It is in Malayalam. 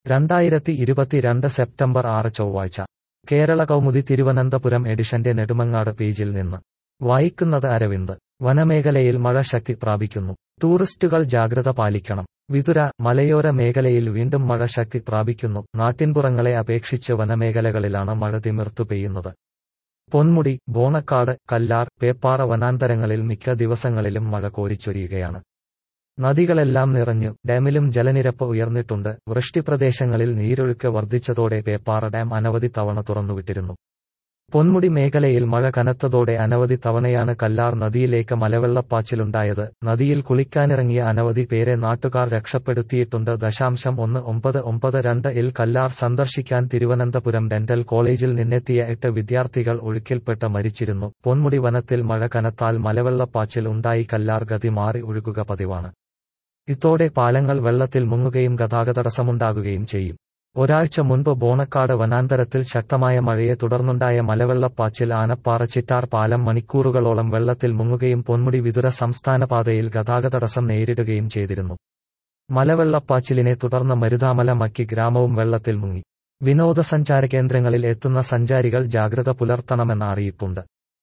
രണ്ടായിരത്തി ഇരുപത്തിരണ്ട് സെപ്റ്റംബർ ആറ് ചൊവ്വാഴ്ച കേരള കൗമുദി തിരുവനന്തപുരം എഡിഷന്റെ നെടുമങ്ങാട് പേജിൽ നിന്ന് വായിക്കുന്നത് അരവിന്ദ് വനമേഖലയിൽ മഴ ശക്തി പ്രാപിക്കുന്നു ടൂറിസ്റ്റുകൾ ജാഗ്രത പാലിക്കണം വിതുര മലയോര മേഖലയിൽ വീണ്ടും മഴ ശക്തി പ്രാപിക്കുന്നു നാട്ടിൻപുറങ്ങളെ അപേക്ഷിച്ച് വനമേഖലകളിലാണ് മഴ തിമിർത്തു പെയ്യുന്നത് പൊന്മുടി ബോണക്കാട് കല്ലാർ പേപ്പാറ വനാന്തരങ്ങളിൽ മിക്ക ദിവസങ്ങളിലും മഴ കോരിച്ചൊരിയുകയാണ് നദികളെല്ലാം നിറഞ്ഞു ഡാമിലും ജലനിരപ്പ് ഉയർന്നിട്ടുണ്ട് വൃഷ്ടിപ്രദേശങ്ങളിൽ നീരൊഴുക്ക് വർദ്ധിച്ചതോടെ പേപ്പാറ ഡാം അനവധി തവണ തുറന്നുവിട്ടിരുന്നു പൊന്മുടി മേഖലയിൽ മഴ കനത്തതോടെ അനവധി തവണയാണ് കല്ലാർ നദിയിലേക്ക് മലവെള്ളപ്പാച്ചിലുണ്ടായത് നദിയിൽ കുളിക്കാനിറങ്ങിയ അനവധി പേരെ നാട്ടുകാർ രക്ഷപ്പെടുത്തിയിട്ടുണ്ട് ദശാംശം ഒന്ന് ഒമ്പത് ഒമ്പത് രണ്ട് ഇൽ കല്ലാർ സന്ദർശിക്കാൻ തിരുവനന്തപുരം ഡെന്റൽ കോളേജിൽ നിന്നെത്തിയ എട്ട് വിദ്യാർത്ഥികൾ ഒഴുക്കിൽപ്പെട്ട് മരിച്ചിരുന്നു പൊന്മുടി വനത്തിൽ മഴ കനത്താൽ മലവെള്ളപ്പാച്ചിൽ ഉണ്ടായി കല്ലാർ ഗതി മാറി ഒഴുകുക പതിവാണ് ഇതോടെ പാലങ്ങൾ വെള്ളത്തിൽ മുങ്ങുകയും ഗതാഗതടസ്സമുണ്ടാകുകയും ചെയ്യും ഒരാഴ്ച മുൻപ് ബോണക്കാട് വനാന്തരത്തിൽ ശക്തമായ മഴയെ തുടർന്നുണ്ടായ മലവെള്ളപ്പാച്ചിൽ ആനപ്പാറ ചിറ്റാർ പാലം മണിക്കൂറുകളോളം വെള്ളത്തിൽ മുങ്ങുകയും പൊന്മുടി വിതുര സംസ്ഥാന പാതയിൽ ഗതാഗതടസ്സം നേരിടുകയും ചെയ്തിരുന്നു മലവെള്ളപ്പാച്ചിലിനെ തുടർന്ന് മരുതാമല മക്കി ഗ്രാമവും വെള്ളത്തിൽ മുങ്ങി വിനോദസഞ്ചാര കേന്ദ്രങ്ങളിൽ എത്തുന്ന സഞ്ചാരികൾ ജാഗ്രത പുലർത്തണമെന്ന അറിയിപ്പുണ്ട്